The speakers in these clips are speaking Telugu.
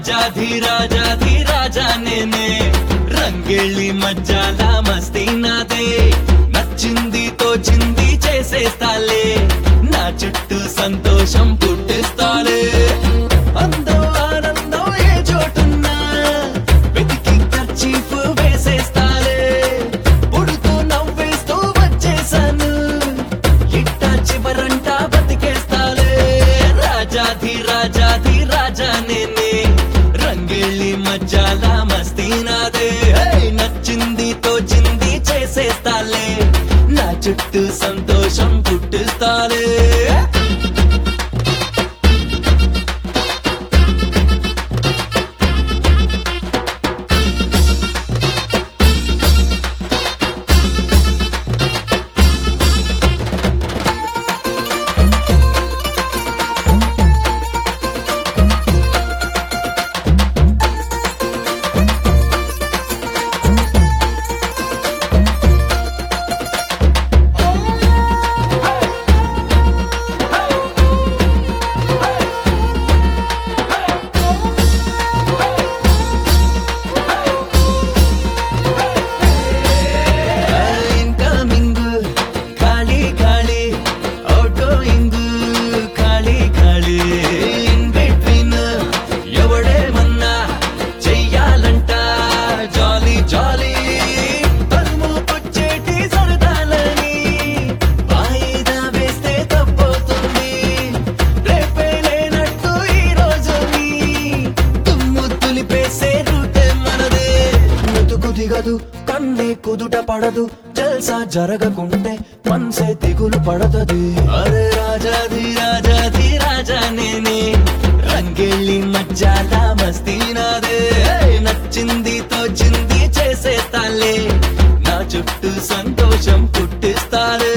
రాజాధి రాజాధి రాజా నేనే రంగెళ్ళి మజ్జాల మస్తీ నాదే నచ్చింది తోచింది చేసేస్తాలే నా చుట్టూ సంతోషం పుట్టిస్తాలే అందో ఆనందం ఏ చోటున్నా వెతికి ఖర్చీఫ్ వేసేస్తాలే పుడుతూ నవ్వేస్తూ వచ్చేసాను ఇట్టా చివరంటా బతికేస్తాలే రాజాధి రాజాధి రాజా నేనే రంగెళ్ళి మజ్జాల మస్తీ నాదే హే! నచ్చింది తోచింది చేసేస్తాలే నా చుట్టూ సంతోషం పుట్టిస్తాలే ఇన్కమింగ్ ఖాళీ ఖాళీ అవుటోయింగ్ ఖాళీ ఖాళీ ఇన్ బిట్వీన్ ఎవడేమన్నా చెయ్యాలంట జాలీ జాలీ తరుము పుచ్చేటి సరదాలని వాయిదా వేస్తే తప్పవుతుంది రేపే లేనట్టు ఈ రోజుని తుమ్ము తులిపేసే రూటే మనదే ముతుకు దిగదు కన్నే కుదుట పడదు జల్సా జరగకుంటే మనసే దిగులు పడతది అరే రాజాది రాజాది రాజా నేనే రంగెళ్ళి మజ్జాల మస్తీ నాదే ఏయ్, నచ్చింది తోచింది చేసేస్తాలే నా చుట్టూ సంతోషం పుట్టిస్తాలే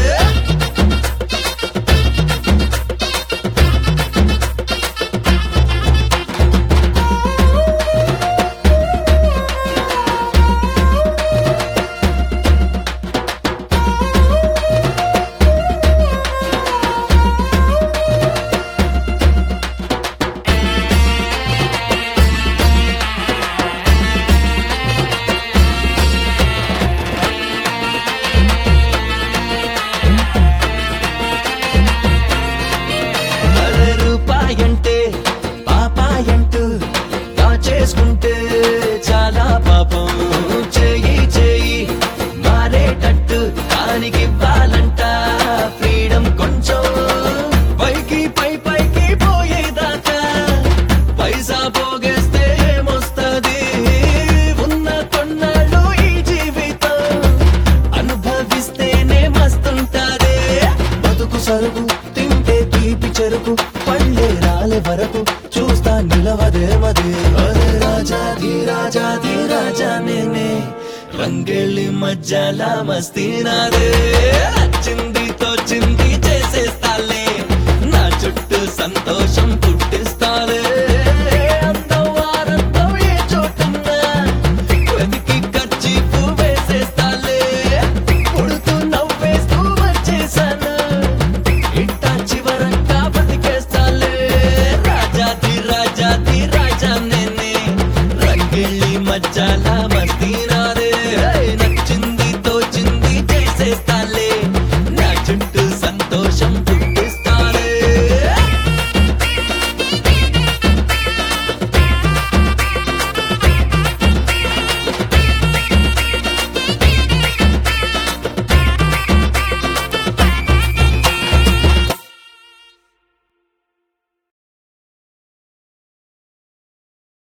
అరే రూపాయంటే పాపాయంటూ దాచేసుకుంటే చాలా పాపం చేయి చేయి మారేటట్టు దానికి ఇవ్వాలంట ఫ్రీడమ్ కొంచెం పైకి పై పైకి పోయేదాకా పైసా పోగేస్తే ఏమొస్తది ఉన్న కొన్నాళ్ళు ఈ జీవితం అనుభవిస్తేనే మస్తుంటాదే బతుకు సరుకు తింటే తీపి చెరుకు పళ్ళే రాలే వరకు చూస్తా నిలవదేమది అరే రాజాది రాజాది రాజా నేనే రంగెళ్ళి మజ్జాల మస్తీ నాదే నచ్చింది తోచింది చేసేస్తాలే నా చుట్టూ సంతోషం పుట్టిస్తాలే అందం ఆనందం ఏ చోటున్నా వెతికి ఖర్చీపు వేసేస్తాలే పుడుతూ నవ్వేస్తూ వచ్చేసాను ఇట్టా చివరంగా బతికేస్తాలే రాజాది రాజాది రాజా నేనే రంగెళ్ళి మజ్జాల